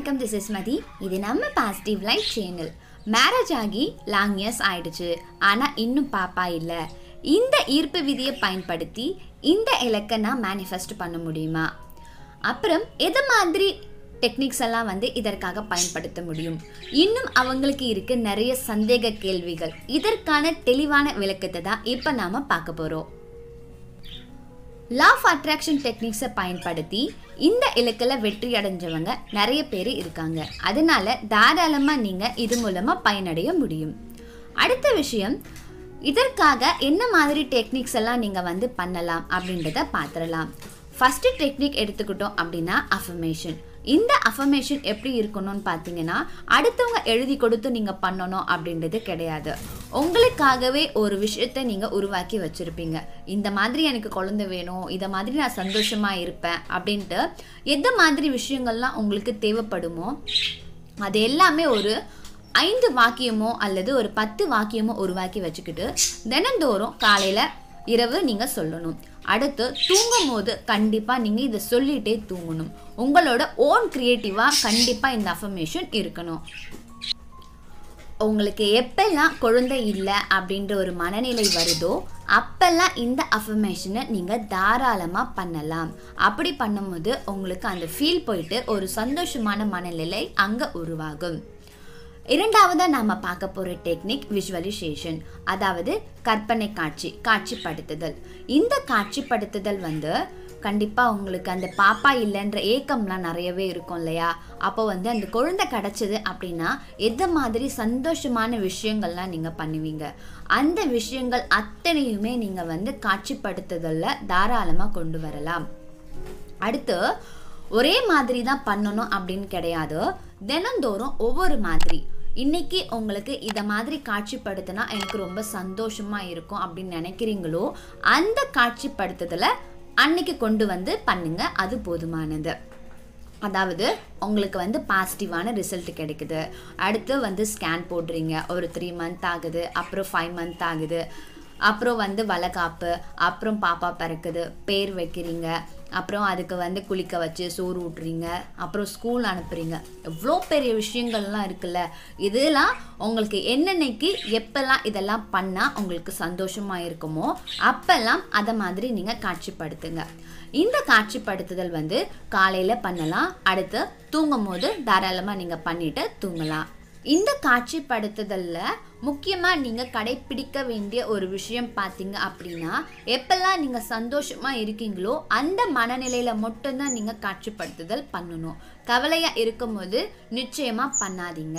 வணக்கம் this is Mathi இது நம்ம பாசிட்டிவ் லைஃப் சேனல் மேரேஜ் ஆகி லாங் இயர்ஸ் ஆயிடுச்சு ஆனால் இன்னும் பாப்பா இல்லை இந்த ஈர்ப்பு விதியை பயன்படுத்தி இந்த இலக்கை நான் மேனிஃபெஸ்ட் பண்ண முடியுமா அப்புறம் எது மாதிரி டெக்னிக்ஸ் எல்லாம் வந்து இதற்காக பயன்படுத்த முடியும் இன்னும் அவங்களுக்கு இருக்க நிறைய சந்தேக கேள்விகள் இதற்கான தெளிவான விளக்கத்தை தான் இப்போ நாம பார்க்க போகிறோம் லா ஆஃப் அட்ராக்ஷன் டெக்னிக்ஸை பயன்படுத்தி இந்த இலக்கில் வெற்றி அடைஞ்சவங்க நிறைய பேர் இருக்காங்க அதனால தாராளமாக நீங்கள் இது மூலமாக பயனடைய முடியும் அடுத்த விஷயம் இதற்காக என்ன மாதிரி டெக்னிக்ஸ் எல்லாம் நீங்கள் வந்து பண்ணலாம் அப்படின்றத பார்த்துடலாம் ஃபஸ்ட்டு டெக்னிக் எடுத்துக்கிட்டோம் அப்படின்னா அஃபர்மேஷன் இந்த அஃபர்மேஷன் எப்படி இருக்கணும்னு பார்த்தீங்கன்னா அடுத்தவங்க எழுதி கொடுத்து நீங்கள் பண்ணணும் அப்படின்றது கிடையாது உங்களுக்காகவே ஒரு விஷயத்தை நீங்கள் உருவாக்கி வச்சுருப்பீங்க இந்த மாதிரி எனக்கு குழந்தை வேணும் இதை மாதிரி நான் சந்தோஷமாக இருப்பேன் அப்படின்ட்டு எந்த மாதிரி விஷயங்கள்லாம் உங்களுக்கு தேவைப்படுமோ அது எல்லாமே ஒரு ஐந்து வாக்கியமோ அல்லது ஒரு பத்து வாக்கியமோ உருவாக்கி வச்சுக்கிட்டு தினந்தோறும் காலையில் இரவு நீங்கள் சொல்லணும் அடுத்து தூங்கும் போது கண்டிப்பாக நீங்கள் இதை சொல்லிகிட்டே தூங்கணும் உங்களோட ஓன் க்ரியேட்டிவாக கண்டிப்பாக இந்த அஃபர்மேஷன் இருக்கணும் உங்களுக்கு எப்பெல்லாம் குழந்தை இல்லை அப்படின்ற ஒரு மனநிலை வருதோ அப்பெல்லாம் இந்த அஃபர்மேஷனை நீங்கள் தாராளமாக பண்ணலாம் அப்படி பண்ணும்போது உங்களுக்கு அந்த ஃபீல் போயிட்டு ஒரு சந்தோஷமான மனநிலை அங்கே உருவாகும் இரண்டாவதாக நாம் பார்க்க போகிற டெக்னிக் விஷுவலைசேஷன் அதாவது கற்பனை காட்சி காட்சிப்படுத்துதல் இந்த காட்சிப்படுத்துதல் வந்து கண்டிப்பாக உங்களுக்கு அந்த பாப்பா இல்லைன்ற ஏக்கம்லாம் நிறையவே இருக்கும் இல்லையா அப்போ வந்து அந்த குழந்தை கிடச்சிது அப்படின்னா எந்த மாதிரி சந்தோஷமான விஷயங்கள்லாம் நீங்கள் பண்ணுவீங்க அந்த விஷயங்கள் அத்தனையுமே நீங்கள் வந்து காட்சிப்படுத்துதலில் தாராளமாக கொண்டு வரலாம் அடுத்து ஒரே மாதிரி தான் பண்ணணும் அப்படின்னு கிடையாது தினந்தோறும் ஒவ்வொரு மாதிரி இன்னைக்கு உங்களுக்கு இதை மாதிரி காட்சிப்படுத்தினா எனக்கு ரொம்ப சந்தோஷமா இருக்கும் அப்படின்னு நினைக்கிறீங்களோ அந்த காட்சிப்படுத்துதலை அன்னைக்கு கொண்டு வந்து பண்ணுங்க அது போதுமானது அதாவது உங்களுக்கு வந்து பாசிட்டிவான ரிசல்ட் கிடைக்குது அடுத்து வந்து ஸ்கேன் போடுறீங்க ஒரு த்ரீ மந்த் ஆகுது அப்புறம் ஃபைவ் மந்த் ஆகுது அப்புறம் வந்து வளகாப்பு அப்புறம் பாப்பா பிறக்குது பேர் வைக்கிறீங்க அப்புறம் அதுக்கு வந்து குளிக்க வச்சு சோறு ஊட்டுறீங்க அப்புறம் ஸ்கூல் அனுப்புறீங்க எவ்வளோ பெரிய விஷயங்கள்லாம் இருக்குல்ல இதெல்லாம் உங்களுக்கு என்னென்னைக்கு எப்பெல்லாம் இதெல்லாம் பண்ணால் உங்களுக்கு சந்தோஷமாக இருக்குமோ அப்பெல்லாம் அதை மாதிரி நீங்கள் காட்சிப்படுத்துங்க இந்த காட்சிப்படுத்துதல் வந்து காலையில் பண்ணலாம் அடுத்து தூங்கும் போது தாராளமாக நீங்கள் பண்ணிட்டு தூங்கலாம் இந்த காட்சிப்படுத்துதலில் முக்கியமாக நீங்கள் கடைப்பிடிக்க வேண்டிய ஒரு விஷயம் பார்த்தீங்க அப்படின்னா எப்பெல்லாம் நீங்கள் சந்தோஷமாக இருக்கீங்களோ அந்த மனநிலையில் மட்டும்தான் நீங்கள் காட்சிப்படுத்துதல் பண்ணணும் கவலையாக இருக்கும்போது நிச்சயமாக பண்ணாதீங்க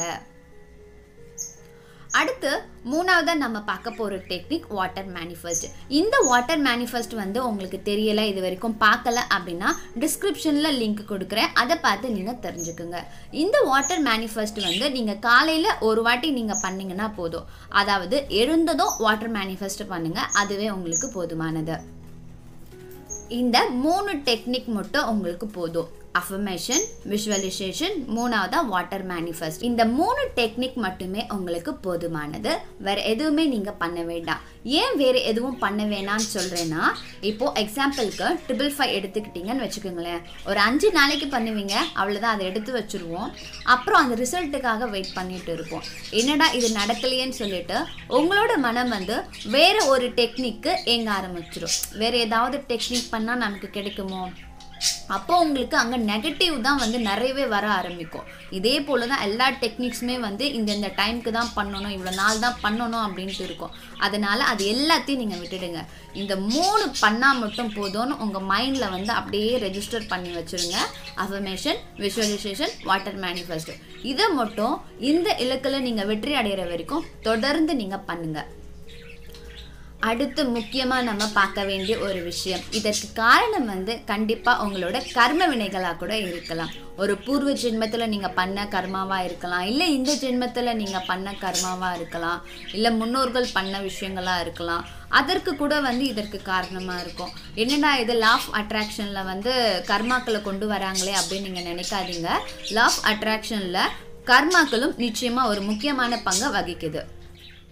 அடுத்து மூணாவதாக நம்ம பார்க்க போகிற டெக்னிக் வாட்டர் மேனிஃபெஸ்ட் இந்த வாட்டர் மேனிஃபெஸ்ட் வந்து உங்களுக்கு தெரியலை இது வரைக்கும் பார்க்கல அப்படின்னா டிஸ்கிரிப்ஷனில் லிங்க் கொடுக்குறேன் அதை பார்த்து நீங்கள் தெரிஞ்சுக்குங்க இந்த வாட்டர் மேனிஃபெஸ்ட் வந்து நீங்கள் காலையில் ஒரு வாட்டி நீங்கள் பண்ணீங்கன்னா போதும் அதாவது எழுந்ததும் வாட்டர் மேனிஃபெஸ்ட் பண்ணுங்கள் அதுவே உங்களுக்கு போதுமானது இந்த மூணு டெக்னிக் மட்டும் உங்களுக்கு போதும் அஃபர்மேஷன் விஷுவலைசேஷன் மூணாவதா வாட்டர் மேனிஃபெஸ்ட் இந்த மூணு டெக்னிக் மட்டுமே உங்களுக்கு போதுமானது வேற எதுவுமே நீங்க பண்ண வேண்டாம் ஏன் வேற எதுவும் பண்ண வேணாம்னு சொல்றேன்னா இப்போ எக்ஸாம்பிளுக்கு ட்ரிபிள் ஃபைவ் எடுத்துக்கிட்டீங்கன்னு வச்சுக்கோங்களேன் ஒரு அஞ்சு நாளைக்கு பண்ணுவீங்க அவ்வளோதான் அதை எடுத்து வச்சுருவோம் அப்புறம் அந்த ரிசல்ட்டுக்காக வெயிட் பண்ணிட்டு இருப்போம் என்னடா இது நடக்கலையேன்னு சொல்லிட்டு உங்களோட மனம் வந்து வேற ஒரு டெக்னிக்கு ஏங்க ஆரம்பிச்சிடும் வேற ஏதாவது டெக்னிக் பண்ணால் நமக்கு கிடைக்குமோ அப்போ உங்களுக்கு அங்கே நெகட்டிவ் தான் வந்து நிறையவே வர ஆரம்பிக்கும் இதே போல தான் எல்லா டெக்னிக்ஸுமே வந்து இந்த இந்த டைமுக்கு தான் பண்ணணும் இவ்வளோ நாள் தான் பண்ணணும் அப்படின்ட்டு இருக்கும் அதனால் அது எல்லாத்தையும் நீங்கள் விட்டுடுங்க இந்த மூணு பண்ணால் மட்டும் போதும்னு உங்கள் மைண்டில் வந்து அப்படியே ரெஜிஸ்டர் பண்ணி வச்சுருங்க அஃபர்மேஷன் விஷுவலைசேஷன் வாட்டர் மேனிஃபெஸ்ட் இதை மட்டும் இந்த இலக்கில் நீங்கள் வெற்றி அடைகிற வரைக்கும் தொடர்ந்து நீங்கள் பண்ணுங்கள் அடுத்து முக்கியமாக நம்ம பார்க்க வேண்டிய ஒரு விஷயம் இதற்கு காரணம் வந்து கண்டிப்பாக உங்களோட கர்ம வினைகளாக கூட இருக்கலாம் ஒரு பூர்வ ஜென்மத்தில் நீங்கள் பண்ண கர்மாவாக இருக்கலாம் இல்லை இந்த ஜென்மத்தில் நீங்கள் பண்ண கர்மாவாக இருக்கலாம் இல்லை முன்னோர்கள் பண்ண விஷயங்களாக இருக்கலாம் அதற்கு கூட வந்து இதற்கு காரணமாக இருக்கும் என்னடா இது லா ஆஃப் அட்ராக்ஷனில் வந்து கர்மாக்களை கொண்டு வராங்களே அப்படின்னு நீங்கள் நினைக்காதீங்க லா ஆஃப் அட்ராக்ஷனில் கர்மாக்களும் நிச்சயமாக ஒரு முக்கியமான பங்கை வகிக்குது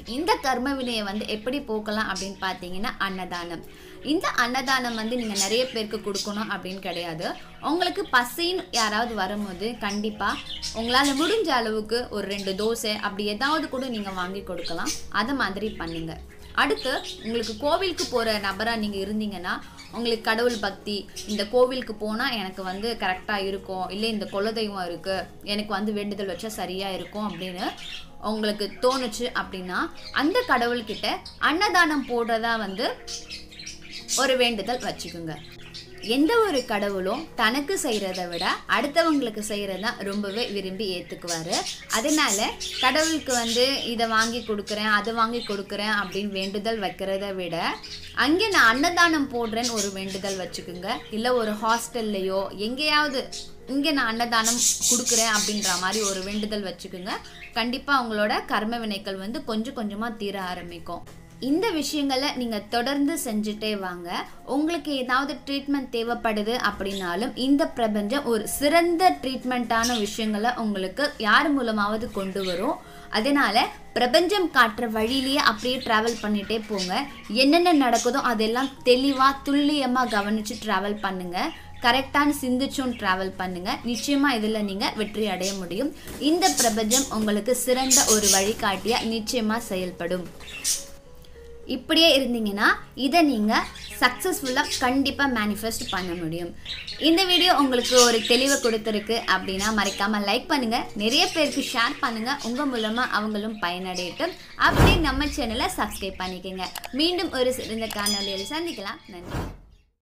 இந்த கர்ம வினையை வந்து எப்படி போக்கலாம் அப்படின்னு பார்த்தீங்கன்னா அன்னதானம் இந்த அன்னதானம் வந்து நீங்கள் நிறைய பேருக்கு கொடுக்கணும் அப்படின்னு கிடையாது உங்களுக்கு பசின்னு யாராவது வரும்போது கண்டிப்பாக உங்களால் முடிஞ்ச அளவுக்கு ஒரு ரெண்டு தோசை அப்படி ஏதாவது கூட நீங்கள் வாங்கி கொடுக்கலாம் அதை மாதிரி பண்ணுங்க அடுத்து உங்களுக்கு கோவிலுக்கு போகிற நபராக நீங்கள் இருந்தீங்கன்னா உங்களுக்கு கடவுள் பக்தி இந்த கோவிலுக்கு போனால் எனக்கு வந்து கரெக்டாக இருக்கும் இல்லை இந்த குலதெய்வம் இருக்குது எனக்கு வந்து வேண்டுதல் வச்சா சரியாக இருக்கும் அப்படின்னு உங்களுக்கு தோணுச்சு அப்படின்னா அந்த கடவுள்கிட்ட அன்னதானம் போடுறதா வந்து ஒரு வேண்டுதல் வச்சுக்கோங்க எந்த ஒரு கடவுளும் தனக்கு செய்கிறத விட அடுத்தவங்களுக்கு செய்கிறத ரொம்பவே விரும்பி ஏற்றுக்குவார் அதனால கடவுளுக்கு வந்து இதை வாங்கி கொடுக்குறேன் அதை வாங்கி கொடுக்குறேன் அப்படின்னு வேண்டுதல் வைக்கிறத விட அங்கே நான் அன்னதானம் போடுறேன்னு ஒரு வேண்டுதல் வச்சுக்கோங்க இல்லை ஒரு ஹாஸ்டல்லையோ எங்கேயாவது இங்கே நான் அன்னதானம் கொடுக்குறேன் அப்படின்ற மாதிரி ஒரு வேண்டுதல் வச்சுக்கோங்க கண்டிப்பாக உங்களோட கர்ம வினைகள் வந்து கொஞ்சம் கொஞ்சமாக தீர ஆரம்பிக்கும் இந்த விஷயங்களை நீங்கள் தொடர்ந்து செஞ்சுட்டே வாங்க உங்களுக்கு ஏதாவது ட்ரீட்மெண்ட் தேவைப்படுது அப்படின்னாலும் இந்த பிரபஞ்சம் ஒரு சிறந்த ட்ரீட்மெண்ட்டான விஷயங்களை உங்களுக்கு யார் மூலமாவது கொண்டு வரும் அதனால பிரபஞ்சம் காட்டுற வழியிலேயே அப்படியே ட்ராவல் பண்ணிட்டே போங்க என்னென்ன நடக்குதோ அதெல்லாம் தெளிவாக துல்லியமாக கவனித்து ட்ராவல் பண்ணுங்க கரெக்டான சிந்திச்சும் ட்ராவல் பண்ணுங்க நிச்சயமா இதில் நீங்க வெற்றி அடைய முடியும் இந்த பிரபஞ்சம் உங்களுக்கு சிறந்த ஒரு வழிகாட்டியா நிச்சயமா செயல்படும் இப்படியே இருந்தீங்கன்னா இதை நீங்கள் சக்ஸஸ்ஃபுல்லாக கண்டிப்பாக மேனிஃபெஸ்ட் பண்ண முடியும் இந்த வீடியோ உங்களுக்கு ஒரு தெளிவை கொடுத்துருக்கு அப்படின்னா மறக்காமல் லைக் பண்ணுங்கள் நிறைய பேருக்கு ஷேர் பண்ணுங்கள் உங்கள் மூலமாக அவங்களும் பயனடையட்டும் அப்படியே நம்ம சேனலை சப்ஸ்கிரைப் பண்ணிக்கோங்க மீண்டும் ஒரு சிறந்த காணொலியில் சந்திக்கலாம் நன்றி